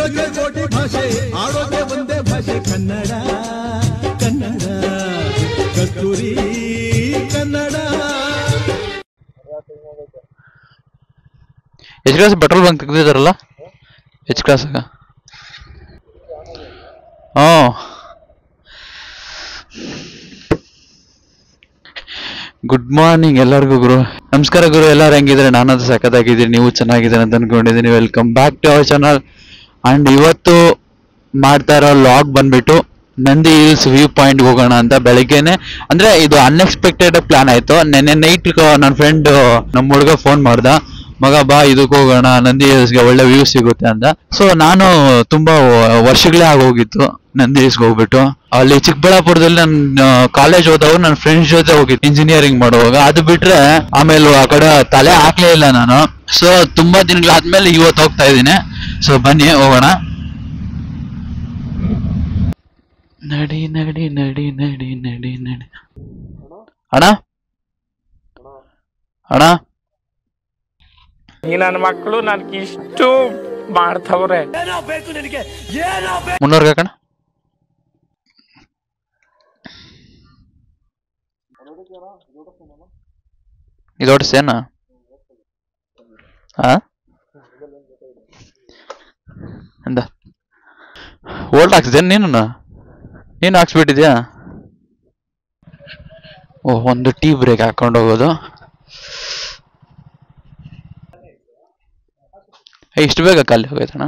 ನುಡಿಯೋಕೆ ಕೋಟಿ ಭಾಷೆ ಆಡೋಕೆ ಒಂದೇ ಭಾಷೆ ಕನ್ನಡ ಕನ್ನಡ ಕಸ್ತೂರಿ Kannada H class petrol bunk ತೆಗ್ದಿದಾರಲ್ಲ ಎಚ್ ಕ್ಲಾಸಾಗ ಹ್ಞೂ ಗುಡ್ ಮಾರ್ನಿಂಗ್ ಎಲ್ಲರಿಗೂ ಗುರು ನಮಸ್ಕಾರ ಗುರು ಎಲ್ಲರೂ ಹೆಂಗಿದ್ರೆ ನಾನದು ಸಖತ್ತಾಗಿದ್ದೀನಿ ನೀವು ಚೆನ್ನಾಗಿದ್ದೀನಿ ಅಂತ ಅನ್ಕೊಂಡಿದ್ದೀನಿ welcome back to our channel and ಇವತ್ತು ಮಾಡ್ತಾ ಇರೋ ಲಾಗ್ ಬಂದ್ಬಿಟ್ಟು ನಂದಿ ಹಿಲ್ಸ್ ವ್ಯೂ ಪಾಯಿಂಟ್ ಹೋಗೋಣ ಅಂತ ಬೆಳಿಗ್ಗೆನೆ ಅಂದ್ರೆ ಇದು ಅನ್ಎಕ್ಸ್ಪೆಕ್ಟೆಡ್ ಪ್ಲಾನ್ ಆಯ್ತು ನೆನ್ನೆ ನೈಟ್ ನನ್ನ ಫ್ರೆಂಡ್ ನಮ್ಮ ಹುಡುಗ ಫೋನ್ ಮಾಡ್ದ ಮಗ ಬಾ ಇದಕ್ಕೆ ಹೋಗೋಣ ನಂದಿ ಹಿಲ್ಸ್ಗೆ ಒಳ್ಳೆ ವ್ಯೂ ಸಿಗುತ್ತೆ ಅಂತ ಸೊ ನಾನು ತುಂಬಾ ವ- ವರ್ಷಗಳೇ ಆಗೋಗಿತ್ತು ನಂದಿ ಹಿಲ್ಸ್ಗೆ ಹೋಗ್ಬಿಟ್ಟು ಅಲ್ಲಿ ಚಿಕ್ಕಬಳ್ಳಾಪುರದಲ್ಲಿ ನನ್ನ ಕಾಲೇಜ್ ಹೋದಾಗ ನನ್ನ ಫ್ರೆಂಡ್ಸ್ ಜೊತೆ ಹೋಗಿದ್ದು ಇಂಜಿನಿಯರಿಂಗ್ ಮಾಡುವಾಗ ಅದು ಬಿಟ್ರೆ ಆಮೇಲೆ ಆ ಕಡೆ ತಲೆ ಹಾಕ್ಲೇ ಇಲ್ಲ ನಾನು ಸೊ ತುಂಬಾ ದಿನಗಳಾದ್ಮೇಲೆ ಇವತ್ತು ಹೋಗ್ತಾ ಇದ್ದೀನಿ ಸೊ ಬನ್ನಿ ಹೋಗೋಣ ನಡಿ ನಡಿ ನಡಿ ನಡಿ ನಡಿ ನಡಿ ಅಣ್ಣ ಅಣ್ಣ ಈ ನನ್ನ ಮಕ್ಕಳು ನನ್ಗೆ ಇಷ್ಟು ಮಾಡ್ತವ್ರೆ ಮುನ್ನೂರು ಕಣ ಇದೊಟ್ಟು ಸೇನಾ ಹಾ ಎಂದ ಓಲ್ಡ್ ಹಾಕ್ಸಿದ್ದೇನೆ ನೀನು ನೀನು ಹಾಕ್ಸ್ಬಿಟ್ಟಿದ್ಯಾ ಓ ಒಂದು ಟೀ ಬ್ರೇಕ್ ಹಾಕೊಂಡು ಹೋಗೋದು ಏ, ಇಷ್ಟು ಬೇಗ ಖಾಲಿ ಹೋಗೈತಣ್ಣ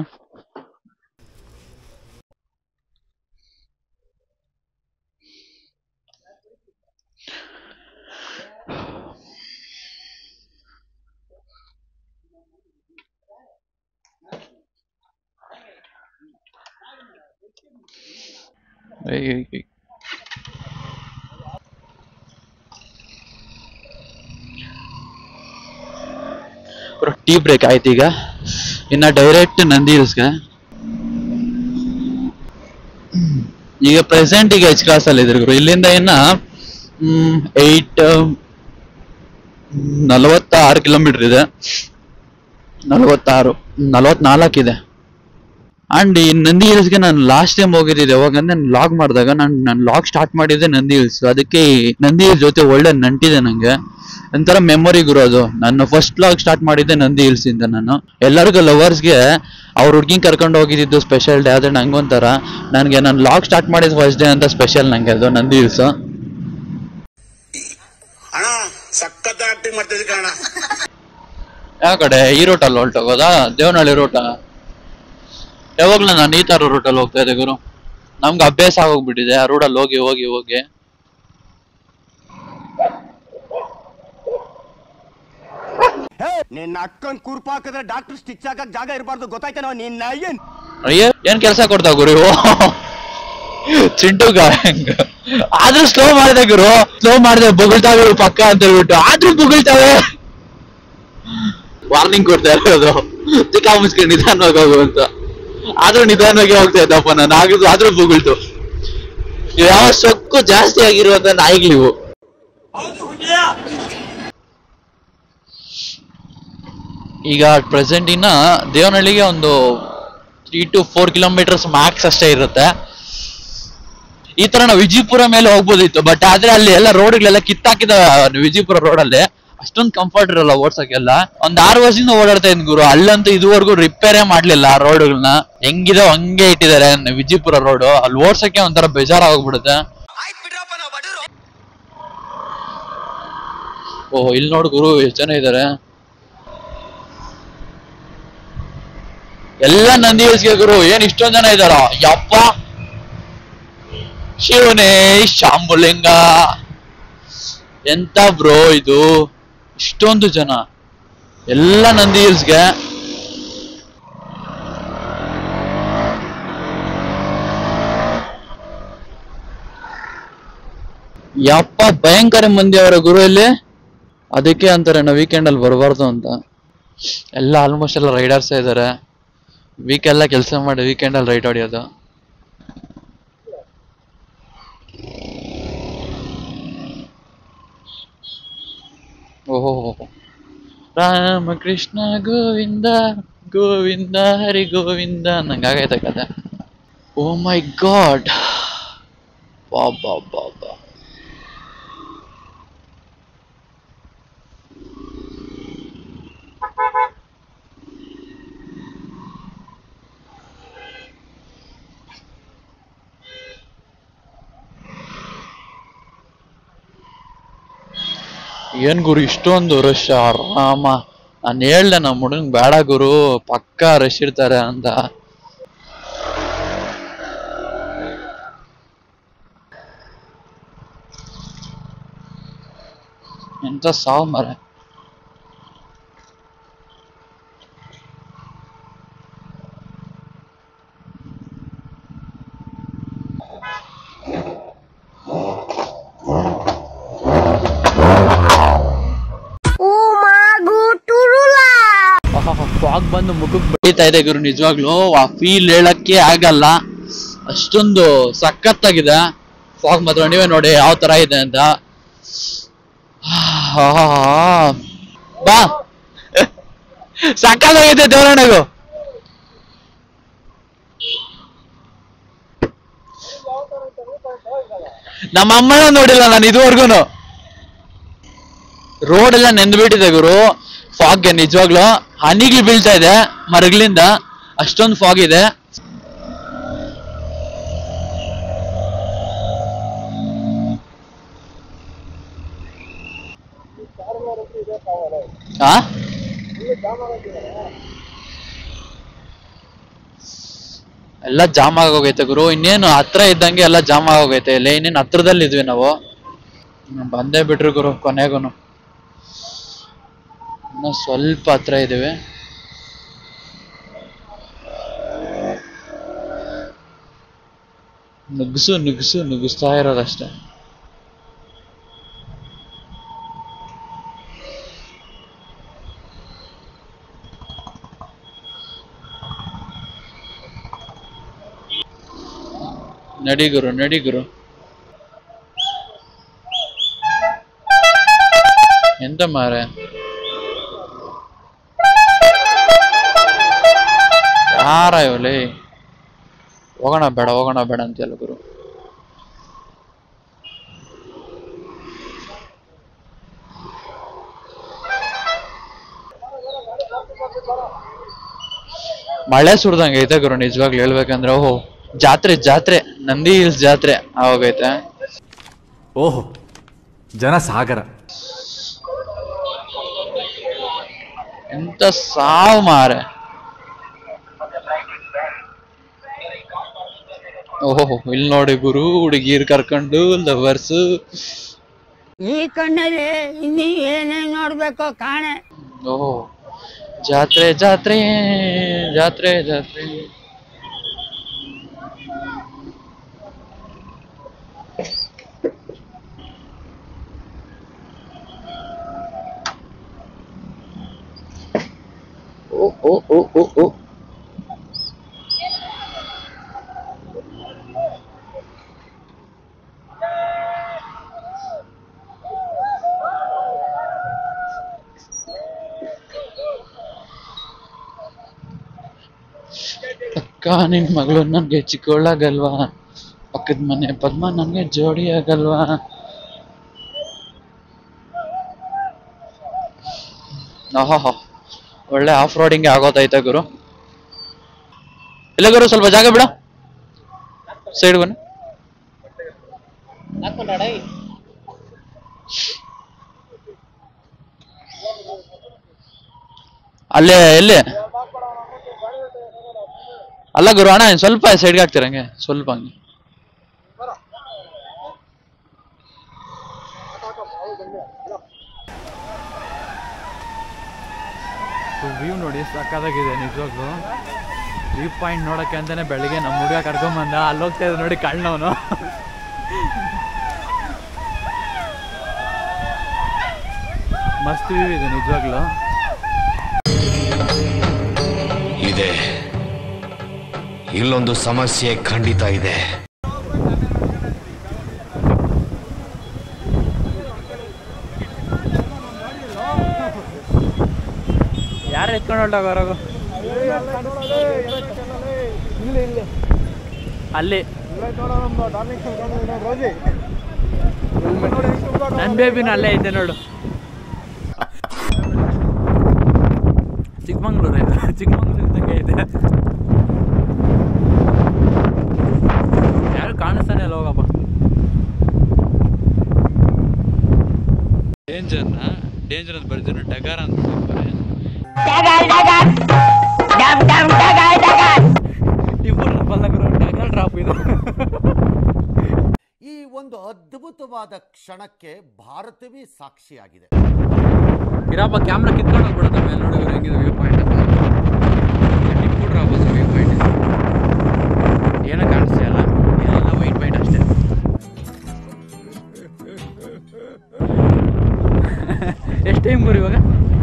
ಏಯ್, ಏಯ್, ಏಯ್. ಟೀ ಬ್ರೇಕ್ ಆಯ್ತು ಈಗ ಇನ್ನ ಡೈರೆಕ್ಟ್ ನಂದಿ ಹಿಲ್ಸ್ಗೆ ಈಗ ಪ್ರೆಸೆಂಟ್ ಈಗ ಎಚ್ ಕ್ಲಾಸ್ ಅಲ್ಲಿ ಇದ್ರು ಗುರು ಇಲ್ಲಿಂದ ಇನ್ನ ಏಟ್ ನಲವತ್ತಾರು ಕಿಲೋಮೀಟರ್ ಇದೆ ನಲವತ್ತಾರು ನಲವತ್ನಾಲ್ಕು ಇದೆ ಅಂಡ್ ಈ ನಂದಿ ಹಿಲ್ಸ್ಗೆ ನಾನು ಲಾಸ್ಟ್ ಟೈಮ್ ಹೋಗಿದ್ದೆ ಯಾವಾಗ ನಾನು ಲಾಗ್ ಮಾಡಿದಾಗ ನಾನು ನಾನು ಲಾಗ್ ಸ್ಟಾರ್ಟ್ ಮಾಡಿದ್ದೆ ನಂದಿ ಹಿಲ್ಸ್ ಅದಕ್ಕೆ ಈ ನಂದಿ ಹಿಲ್ಸ್ ಜೊತೆ ಒಳ್ಳೆ ನಂಟಿದೆ ನಂಗೆ ಒಂಥರ ಮೆಮೊರಿ ಗುರು ಅದು ನಾನು ಫಸ್ಟ್ ಲಾಗ್ ಸ್ಟಾರ್ಟ್ ಮಾಡಿದ್ದೆ ನಂದಿ ಹಿಲ್ಸ್ ಇಂದ ನಾನು ಎಲ್ಲರಿಗೂ ಲವರ್ಸ್ಗೆ ಅವ್ರ ಹುಡ್ಗಿಂಗ್ ಕರ್ಕೊಂಡು ಹೋಗಿದ್ದು ಸ್ಪೆಷಲ್ ಡೇ ಆದ್ರೆ ನಂಗೊಂಥರ ನನಗೆ ನಾನು ಲಾಗ್ ಸ್ಟಾರ್ಟ್ ಮಾಡಿದ ಫಸ್ಟ್ ಡೇ ಅಂತ ಸ್ಪೆಷಲ್ ನಂಗೆ ಅದು ನಂದಿ ಹಿಲ್ಸ್ ಅಣ್ಣ ಸಖತ್ ಆಕ್ಟಿಂಗ್ ಮಾಡ್ತಿದ್ದೆ ಕಣ ಯಾವ ಕಡೆ ಈ ರೂಟಲ್ಲಿ ಹೊಲ್ಟೋಗೋದಾ ದೇವನಹಳ್ಳಿ ರೂಟ ಯಾವಾಗ್ಲೂ ನಾನು ಈ ತರ ರೂಟಲ್ಲಿ ಹೋಗ್ತಾ ಇದ್ದೆ ಗುರು ನಮ್ಗೆ ಅಭ್ಯಾಸ ಆಗೋಗ್ಬಿಟ್ಟಿದೆ ಆ ರೂಟಲ್ಲಿ ಹೋಗಿ ಹೋಗಿ ಹೋಗಿ ನಿನ್ನ ಅಕ್ಕನ್ ಕುರ್ಪ ಹಾಕಿದ್ರೆ ಡಾಕ್ಟರ್ ಸ್ಟಿಚ್ ಹಾಕಕ್ ಜಾಗ ಇರಬಾರ್ದು ಗೊತ್ತಾಯ್ತೇನೋ ನಿನ್ನ ಏನ್ ಅಯ್ಯ ಏನ್ ಕೆಲಸ ಕೊಡ್ತಾ ಗುರು ಇವು ಚಿಂಟು ಗಾಂಗ್ ಆದ್ರೂ ಸ್ಲೋ ಮಾಡಿದೆ ಗುರು ಸ್ಲೋ ಮಾಡಿದೆ ಬುಗುಳ್ತಾವೆ ಇವು ಪಕ್ಕ ಅಂತ ಹೇಳ್ಬಿಟ್ಟು ಆದ್ರೂ ಬುಗುಳ್ತಾವೆ ವಾರ್ನಿಂಗ್ ಕೊಡ್ತಾ ಇರೋದು ಚಿಕ್ಕ ಮುಚ್ಕೊಂಡು ನಿಧಾನವಾಗಿ ಹೋಗು ಅಂತ ಆದ್ರೂ ನಿಧಾನವಾಗಿ ಹೋಗ್ತಾ ಇದ್ದಪ್ಪ ನಾನು ಆಗಿದ್ದು ಆದ್ರೂ ಬುಗುಳ್ತು ಇವು ಯಾವ ಸೊಕ್ಕು ಜಾಸ್ತಿ ಆಗಿರುವಂತ ನಾಯಿಗಳಿವು ಈಗ ಪ್ರೆಸೆಂಟ್ ಇನ್ನ ದೇವನಹಳ್ಳಿಗೆ ಒಂದು three to four kilometres max ಅಷ್ಟೇ ಇರುತ್ತೆ ಈ ತರ ನಾವು ವಿಜಯಪುರ ಮೇಲೆ ಹೋಗ್ಬೋದಿತ್ತು ಬಟ್ ಆದ್ರೆ ಅಲ್ಲಿ ಎಲ್ಲ ರೋಡ್ಗಳೆಲ್ಲ ಕಿತ್ತಾಕಿದ ವಿಜಯಪುರ ರೋಡ್ ಅಲ್ಲಿ ಅಷ್ಟೊಂದು ಕಂಫರ್ಟ್ ಇರಲ್ಲ ಓಡ್ಸಕ್ಕೆಲ್ಲ ಒಂದ್ ಆರು ವರ್ಷದಿಂದ ಓಡಾಡ್ತಾ ಇದ್ ಗುರು ಅಲ್ಲಂತೂ ಇದುವರೆಗೂ ರಿಪೇರೇ ಮಾಡ್ಲಿಲ್ಲ ಆ ರೋಡ್ಗಳನ್ನ ಹೆಂಗಿದೆ ಹಂಗೆ ಇಟ್ಟಿದ್ದಾರೆ ವಿಜಯಪುರ ರೋಡ್ ಅಲ್ಲಿ ಓಡ್ಸಕ್ಕೆ ಒಂಥರ ಬೇಜಾರಾಗೋಗ್ಬಿಡುತ್ತೆ ಓಹ್ ಇಲ್ಲಿ ನೋಡು ಗುರು ಎಷ್ಟು ಜನ ಇದಾರೆ ಎಲ್ಲ ನಂದಿ ಹಿಲ್ಸ್ಗೆ ಗುರು ಏನ್ ಇಷ್ಟೊಂದ್ ಜನ ಇದಾರ ಯಪ್ಪ ಶಿವನೇ ಶಾಂಬುಲಿಂಗ ಎಂತ ಬ್ರೋ ಇದು ಇಷ್ಟೊಂದು ಜನ ಎಲ್ಲ ನಂದಿ ಹಿಲ್ಸ್ಗೆ ಯಪ್ಪ ಭಯಂಕರ ಮಂದಿ ಅವರ ಗುರು ಇಲ್ಲಿ ಅದಕ್ಕೆ ಅಂತಾರೆ ನಾವು ವೀಕೆಂಡ್ ಅಲ್ಲಿ ಬರಬಾರ್ದು ಅಂತ ಎಲ್ಲ ಆಲ್ಮೋಸ್ಟ್ ಎಲ್ಲ ರೈಡರ್ಸ್ ಇದಾರೆ ವೀಕ್ ಎಲ್ಲ ಕೆಲಸ ಮಾಡಿ ವೀಕೆಂಡ್ ಅಲ್ಲಿ ರೈಡ್ ಹೊಡಿಯೋದು ಓಹೋ ರಾಮ ಕೃಷ್ಣ ಗೋವಿಂದ ಗೋವಿಂದ ಹರಿ ಗೋವಿಂದ ನಂಗಾಗೈತೆ ಕತೆ ಓ ಮೈ ಗಾಡ್ ಬಾಬಾ ಬಾಬಾ ಏನ್ ಗುರು ಇಷ್ಟೊಂದು ರಶ್ ಆರಾಮ ನಾನು ಹೇಳ್ದೆ ನಮ್ಮ ಹುಡುಗಂಗ್ ಬೇಡ ಗುರು ಪಕ್ಕಾ ರಶ್ ಇರ್ತಾರೆ ಅಂತ ಎಂತ ಸಾವು ಮರ ಫಾಗ್ ಬಂದು ಮುಖಕ್ಕೆ ಬಡಿತಾ ಇದೆ ಗುರು ನಿಜವಾಗ್ಲು ಆ ಫೀಲ್ ಹೇಳಕ್ಕೆ ಆಗಲ್ಲ ಅಷ್ಟೊಂದು ಸಖತ್ತಾಗಿದೆ ಫಾಗ್ ಮಾತ್ರ ನೀವೇ ನೋಡಿ ಯಾವ ತರ ಇದೆ ಅಂತ ಆಹ್. ಬಾ ಸಕ್ಕತ್ತಾಗಿದೆ ದೇವರಣೆಗೂ ನಮ್ಮ ಅಮ್ಮನ ನೋಡಿಲ್ಲ ನಾನು ಇದುವರೆಗೂ ರೋಡ್ ಎಲ್ಲ ನೆಂದ್ಬಿಟ್ಟಿದೆ ಗುರು ಫಾಗ್ಗೆ ನಿಜವಾಗ್ಲು ಹನಿಗಳು ಬೀಳ್ತಾ ಇದೆ ಮರಗಳಿಂದ ಅಷ್ಟೊಂದು ಫಾಗ್ ಇದೆ ಆ ಎಲ್ಲ ಜಾಮ್ ಆಗೋಗೈತೆ ಗುರು ಇನ್ನೇನು ಹತ್ರ ಇದ್ದಂಗೆ ಎಲ್ಲ ಜಾಮ್ ಆಗೋಗೈತೆ ಇಲ್ಲ ಇನ್ನೇನು ಹತ್ರದಲ್ಲಿ ಇದ್ವಿ ನಾವು ಹ್ಮ್, ಬಂದೇ ಬಿಟ್ರು ಗುರು ಕೊನೆಗೂನು ಇನ್ನ ಸ್ವಲ್ಪ ಹತ್ರ ಇದೀವಿ ನುಗ್ಸು ನುಗ್ಸು ನುಗ್ಗಿಸ್ತಾ ಇರೋದಷ್ಟೇ ನಡಿ ಗುರು ನಡಿ ಗುರು ಎಂತ ಮಾರೆ ಯಾರ ಇವಲಿ ಹೋಗೋಣ ಬೇಡ ಹೋಗೋಣ ಬೇಡ ಅಂತೆಲ್ಲ ಗುರು ಮಳೆ ಸುಡ್ದಂಗೆ ಐತೆ ಗುರು ನಿಜವಾಗ್ಲೂ ಹೇಳ್ಬೇಕಂದ್ರೆ ಓಹೋ ಜಾತ್ರೆ ಜಾತ್ರೆ ನಂದಿ ಹಿಲ್ಸ್ ಜಾತ್ರೆ ಆವಾಗೈತೆ ಓಹೋ ಜನ ಸಾಗರ ಎಂತ ಸಾವು ಮಾರೆ ಓಹೋ ಇಲ್ಲಿ ನೋಡಿ ಗುರು ಹುಡುಗಿರ್ ಕರ್ಕೊಂಡು ಲವರ್ಸ್ ಈ ಕಣ್ಣಲ್ಲಿ ಇನ್ನೀ ಏನೇನ್ ನೋಡ್ಬೇಕೋ ಕಾಣೆ ಓಹೋ ಜಾತ್ರೆ ಜಾತ್ರೆ ಜಾತ್ರೆ ಜಾತ್ರೆ ಓ ಓ ಓ ಓ ಓ ಅಕ್ಕ ನಿನ್ ಮಗಳು ನನ್ಗೆ ಚಿಕ್ಕವಳಾಗಲ್ವಾ ಪಕ್ಕದ ಮನೆ ಪದ್ಮ ನನ್ಗೆ ಜೋಡಿ ಆಗಲ್ವಾ ಆಹಾ ಒಳ್ಳೆ ಆಫ್ ರೋಡಿಂಗ್ ಆಗೋತೈತೆ ಗುರು ಇಲ್ಲ ಗುರು ಸ್ವಲ್ಪ ಜಾಗ ಬಿಡ ಸೈಡ್ ಬನ್ನಿ ಅಲ್ಲೇ ಎಲ್ಲಿ ಅಲ್ಲ ಗುರು ಅಣ್ಣ ಇನ್ ಸ್ವಲ್ಪ ಸೈಡ್ಗೆ ಹಾಕ್ತೀರ ಹಂಗೆ ಸ್ವಲ್ಪ ಹಂಗೆ ವ್ಯೂ ನೋಡಿ ಸಕ್ಕತ್ತಾಗಿದೆ ನಿಜವಾಗ್ಲು ವ್ಯೂ ಪಾಯಿಂಟ್ ನೋಡಕ್ಕೆ ಅಂತಾನೆ ಬೆಳಿಗ್ಗೆ ನಮ್ಮ ಹುಡುಗ ಕರ್ಕೊಂಬಂದ ಅಲ್ಲಿ ಹೋಗ್ತಾ ಇದ್ದ ನೋಡಿ ಕಣ್ಣವನು ಮಸ್ತ್ ವ್ಯೂ ಇದೆ ನಿಜವಾಗ್ಲು ಇದೆ ಇಲ್ಲೊಂದು ಸಮಸ್ಯೆ ಖಂಡಿತ ಇದೆ ಯಾರು ಎತ್ಕೊಂಡು ಹೊರಟೋಗೋರಾಗು ಅಲ್ಲಿ ನನ್ನ ಬೇಬಿನ ಅಲ್ಲೇ ಐತೆ ನೋಡು ಚಿಕ್ಕಮಂಗ್ಳೂರು ಐತೆ ಚಿಕ್ಕಮಂಗ್ಳೂರು ಇದ್ದಂಗೆ ಐತೆ ಯಾರು ಕಾಣಿಸ್ತಾನೆ ಇಲ್ಲ ಹೋಗಪ್ಪ ಡೇಂಜರ್ನ ಡೇಂಜರ್ ಅಂತ ಬರ್ತೀನಿ ಡಗಾರ ಅಂತ ಬರ್ತಾರೆ ಇಬ್ಬರು ಬಲ್ಲಗರು ಡಗಲ್ ಡ್ರಾಪ್ ಇದು ಈ ಒಂದು ಅದ್ಭುತವಾದ ಕ್ಷಣಕ್ಕೆ ಭಾರತವೇ ಸಾಕ್ಷಿಯಾಗಿದೆ ಇರಪ್ಪ ಕ್ಯಾಮ್ರಾ ಕಿತ್ಕೊಂಡು ಹೋಗ್ಬಿಡುತ್ತೆ ಮೇಲೆ ನೋಡಿದ್ರೆ ಹೆಂಗಿದೆ ವ್ಯೂ ಪಾಯಿಂಟ್ ಅಂತ ಟಿಪ್ಪು ಡ್ರಾಪ್ ವ್ಯೂ ಪಾಯಿಂಟ್ ಏನೋ ಕಾಣಿಸ್ತಿಲ್ಲ ಎಲ್ಲ ವೈಟ್ ಪಾಯಿಂಟ್ ಅಷ್ಟೇ ಎಷ್ಟು ಟೈಮ್ ಗುರು ಇವಾಗ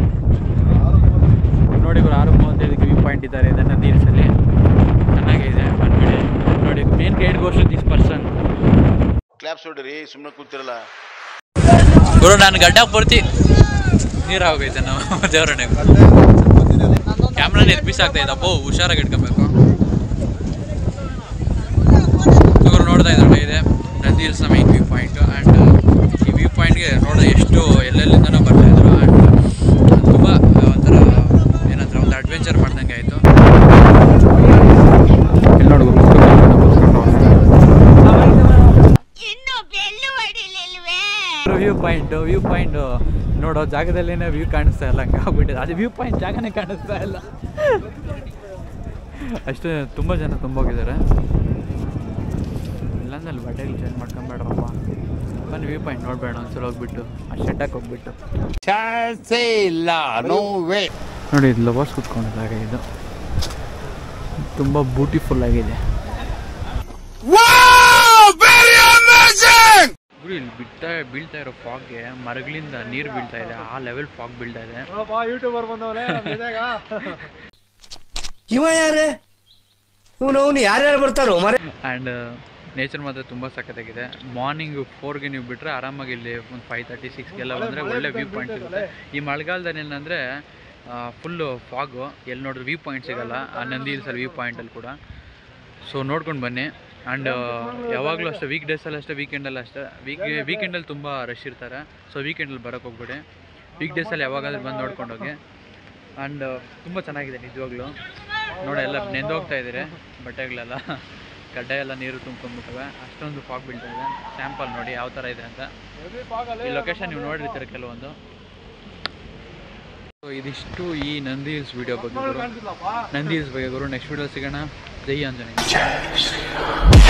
ನೋಡಿ ಗುರು ಆರು ಮೂವತ್ತೈದಕ್ಕೆ ವ್ಯೂ ಪಾಯಿಂಟ್ ಇದ್ದಾರೆ ಇದನ್ನು ನೀರಿಸಲ್ಲಿ ಚೆನ್ನಾಗಿದೆ ಬಂದ್ಬಿಡಿ ನೋಡಿ main guide goes this person claps ಹೊಡ್ರಿ ಸುಮ್ಮನೆ ಕೂತಿರಲ್ಲ ಗುರು ನಾನು ಗಡ್ಡ ಪೂರ್ತಿ ನೀರು ಆಗೋಗೈತೆ ನಾವು ದೇವರಣೆ ಕ್ಯಾಮ್ರಾನ ಎತ್ಬಿಸ್ ಆಗ್ತಾ ಇದ್ದಪ್ಪ ಹುಷಾರಾಗಿ ಇಟ್ಕೊಬೇಕು ಇವರು ನೋಡ್ತಾ ಇದ್ದಾರೆ ಇದೆ ನಂದಿಲ್ ಸಮಯ ವ್ಯೂ ಪಾಯಿಂಟ್ ಆ್ಯಂಡ್ ಈ ವ್ಯೂ ಪಾಯಿಂಟ್ಗೆ ನೋಡಿದ್ರೆ ಎಷ್ಟು ಎಲ್ಲೆಲ್ಲಿಂದನೂ ಬರ್ತಾ ಇದ್ರು ಆ್ಯಂಡ್ ತುಂಬ ಒಂಥರ ಏನಂತಾರೆ ಒಂದು ಅಡ್ವೆಂಚರ್ ಮಾಡ್ದಂಗೆ ಆಯಿತು ಇಲ್ಲಿ ನೋಡು ಇನ್ನು ಬೆಲ್ಲು ಹೊಡಿಲಿಲ್ವೇ ವ್ಯೂ ಪಾಯಿಂಟ್ ವ್ಯೂ ಪಾಯಿಂಟ್ ನೋಡೋ ಜಾಗದಲ್ಲಿನೇ ವ್ಯೂ ಕಾಣಿಸ್ತಾ ಇಲ್ಲ ಹಂಗೆ ಆಗ್ಬಿಟ್ಟಿದೆ ಅದು ವ್ಯೂ ಪಾಯಿಂಟ್ ಜಾಗನೇ ಕಾಣಿಸ್ತಾ ಇಲ್ಲ ಅಷ್ಟೇ ತುಂಬ ಜನ ತುಂಬೋಗಿದ್ದಾರೆ ಇಲ್ಲಾಂದ್ರೆ ಅಲ್ಲಿ ಬಟ್ಟೆಗಳು ಚೇಂಜ್ ಮಾಡ್ಕೊಂಬೇಡ್ರಪ್ಪ ಬನ್ನಿ ವ್ಯೂ ಪಾಯಿಂಟ್ ನೋಡ್ಬೇಡ ಒಂದ್ಸಲ ಹೋಗ್ಬಿಟ್ಟು ಆ ಶೆಡ್ಡಕ್ಕೆ ಹೋಗ್ಬಿಟ್ಟು ನೋಡಿ ಇದು ಲವರ್ಸ್ ಕುತ್ಕೊಂಡಿದ್ದಾಗ ಇದು ತುಂಬ ಬ್ಯೂಟಿಫುಲ್ ಆಗಿದೆ ಗುರು ಇಲ್ಲಿ ಬಿಡ್ತಾ ಬೀಳ್ತಾ ಇರೋ ಫಾಗ್ಗೆ ಮರಗಳಿಂದ ನೀರು ಬೀಳ್ತಾ ಇದೆ ಆ ಲೆವೆಲ್ ಫಾಗ್ ಬೀಳ್ತಾ ಇದೆ ಇವ ಯಾರೇ ಇವನು ಅವನು ಯಾರ್ಯಾರು ಬರ್ತಾರೋ ಮರೆ ಆ್ಯಂಡ್ ನೇಚರ್ ಮಾತ್ರ ತುಂಬ ಸಖತ್ತಾಗಿದೆ ಮಾರ್ನಿಂಗ್ ಫೋರ್ಗೆ ನೀವು ಬಿಟ್ಟರೆ ಆರಾಮಾಗಿ ಇಲ್ಲಿ ಒಂದು ಫೈವ್ ತರ್ಟಿ ಸಿಕ್ಸ್ಗೆಲ್ಲ ಬಂದರೆ ಒಳ್ಳೆ ವ್ಯೂ ಪಾಯಿಂಟ್ ಸಿಗುತ್ತೆ ಈ ಮಳೆಗಾಲದಲ್ಲಿ ಏನಂದರೆ ಫುಲ್ಲು ಫಾಗು ಎಲ್ಲಿ ನೋಡಿದ್ರೆ ವ್ಯೂ ಪಾಯಿಂಟ್ ಸಿಗಲ್ಲ ಆ ನಂದಿ ಹಿಲ್ಸಲ್ಲಿ ವ್ಯೂ ಪಾಯಿಂಟಲ್ಲಿ ಕೂಡ ಸೊ ನೋಡ್ಕೊಂಡು ಬನ್ನಿ ಆ್ಯಂಡ್ ಯಾವಾಗಲೂ ಅಷ್ಟೇ ವೀಕ್ ಡೇಸಲ್ಲಿ ಅಷ್ಟೇ ವೀಕೆಂಡಲ್ಲಿ ಅಷ್ಟೇ ವೀಕ್ ವೀಕೆಂಡಲ್ಲಿ ತುಂಬ ರಶ್ ಇರ್ತಾರೆ ಸೊ ವೀಕೆಂಡಲ್ಲಿ ಬರೋಕ್ಕೆ ಹೋಗ್ಬೇಡಿ ವೀಕ್ ಡೇಸಲ್ಲಿ ಯಾವಾಗಾದ್ರೂ ಬಂದು ನೋಡ್ಕೊಂಡು ಹೋಗಿ ಆ್ಯಂಡ್ ತುಂಬ ಚೆನ್ನಾಗಿದೆ ನಿಜವಾಗ್ಲೂ ನೋಡಿ ಎಲ್ಲ ನೆಂದೋಗ್ತಾ ಇದ್ದೀರಿ ಬಟ್ಟೆಗಳೆಲ್ಲ ಗಡ್ಡೆ ಎಲ್ಲ ನೀರು ತುಂಬ್ಕೊಂಡ್ಬಿಟ್ಟವೆ ಅಷ್ಟೊಂದು ಫಾಗ್ ಬೀಳ್ತಾ ಇದೆ ಸ್ಯಾಂಪಲ್ ನೋಡಿ ಯಾವ ಥರ ಇದೆ ಅಂತ ಈ ಲೊಕೇಶನ್ ನೀವು ನೋಡಿರ್ತೀರ ಕೆಲವೊಂದು ಸೊ ಇದಿಷ್ಟು ಈ ನಂದಿ ಹಿಲ್ಸ್ ವಿಡಿಯೋ ಬಗ್ಗೆ ಗುರು ನಂದಿ ಹಿಲ್ಸ್ ಬಗ್ಗೆ ಗುರು ನೆಕ್ಸ್ಟ್ ವಿಡಿಯೋ ಸಿಗೋಣ ಜೈ ಆಂಜನೇಯ